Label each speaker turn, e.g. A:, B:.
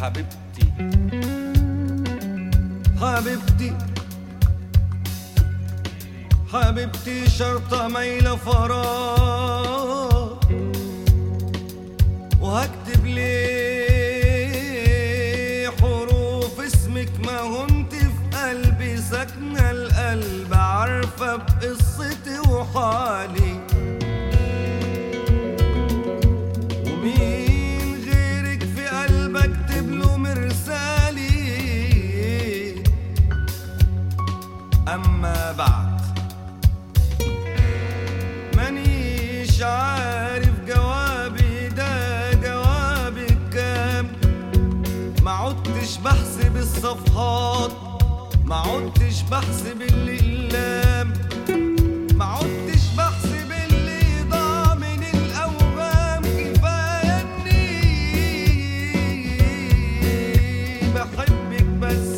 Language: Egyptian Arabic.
A: حبيبتي
B: حبيبتي حبيبتي شرطة ميلة فراغ وهكتب ليه حروف اسمك ما هنت في قلبي ساكنة القلب عارفة بقصتي وحالي ومين غيرك في قلب اكتب له مرسالي اما بعد مانيش عارف جوابي ده جوابي كام ما عدتش بحسب الصفحات ما عدتش بحسب الاقلام ما عدتش بحسب اللي ضاع من الاوهام كفايه اني بحبك بس